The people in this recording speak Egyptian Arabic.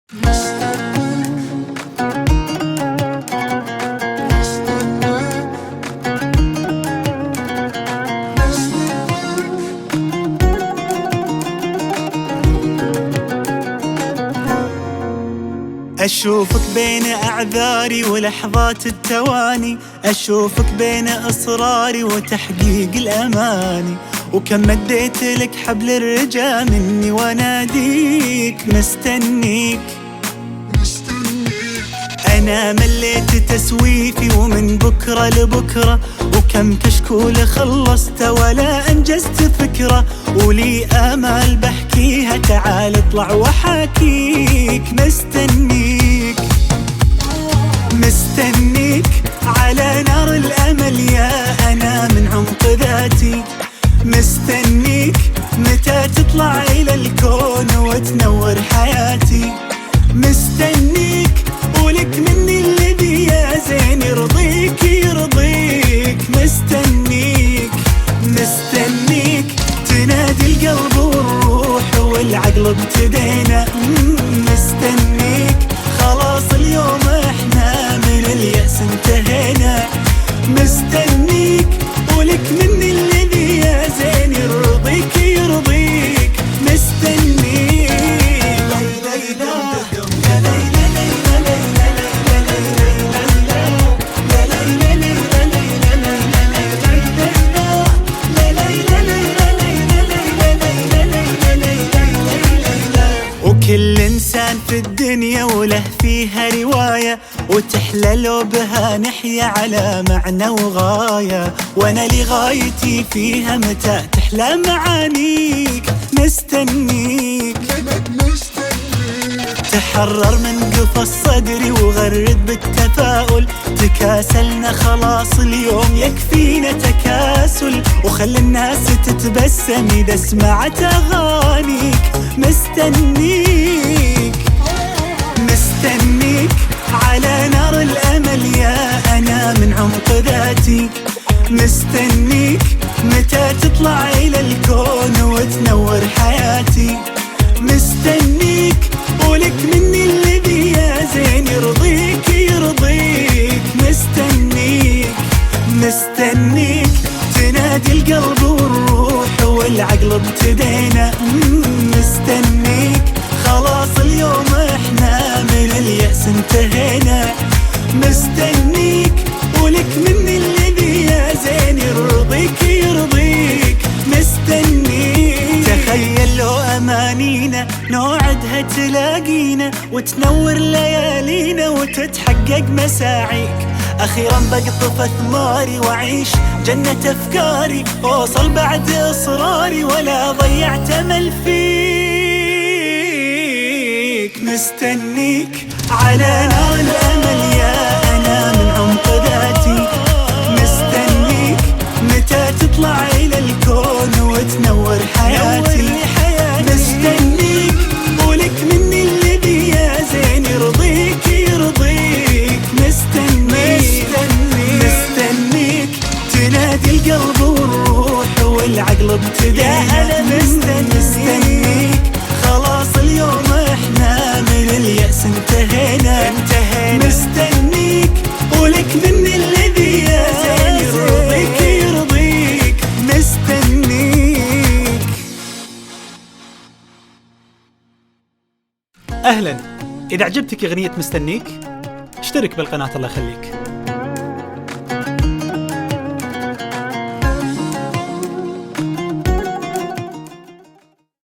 أشوفك بين أعذاري ولحظات التواني أشوفك بين إصراري وتحقيق الأماني وكم مديت لك حبل الرجا مني واناديك مستنيك أنا مليت تسويفي ومن بكرة لبكرة وكم كشكول خلصت ولا أنجزت فكرة ولي آمال بحكيها تعال اطلع وحاكيك مستنيك مستنيك على نار الأمل يا أنا من عمق ذاتي مستنيك متى تطلع إلى الكون وتنور حياتي مستنيك ولك مني الذي يا زين يرضيك يرضيك مستنيك مستنيك تنادي القلب والروح والعقل ابتدينا مم، مستنيك خلاص اليوم احنا من اليأس انتهينا مستنيك ولك مني الذي يا زين يرضيك يرضيك مستنيك وكل انسان في الدنيا وله فيها روايه وتحلى لو بها نحيا على معنى وغايه وانا لغايتي فيها متى تحلى معانيك مستنيك تحرر من قفص صدري وغرد بالتفاؤل تكاسلنا خلاص اليوم يكفينا تكاسل وخلي الناس تتبسم إذا سمعت أغانيك مستنيك مستنيك على نار الأمل يا أنا من عمق ذاتي مستنيك متى تطلع إلى الكون وتنور حياتي مستنيك ولك مني الذي يا زين يرضيك يرضيك مستنيك مستنيك تنادي القلب والروح والعقل ابتدينا مم، مستنيك خلاص اليوم احنا من اليأس انتهينا مستنيك ولك مني الذي يا زين يرضيك يرضيك مستنيك تخيل لو امانينا نوعدها تلاقينا وتنور ليالينا وتتحقق مساعيك اخيرا بقطف اثماري واعيش جنة افكاري اوصل بعد اصراري ولا ضيعت امل فيك مستنيك على نار الامل يا انا من عمق ذاتي مستنيك متى تطلع الى الكون وتنور حياتي مستنيك ولك مني الذي يا زين يرضيك يرضيك مستنيك مستنيك تنادي القلب والروح والعقل ابتدينا مستنيك خلاص اليوم احنا من اليأس انتهينا انتهينا مستنيك ولك مني الذي يا زين يرضيك يرضيك مستنيك اهلا اذا عجبتك اغنيه مستنيك اشترك بالقناه الله يخليك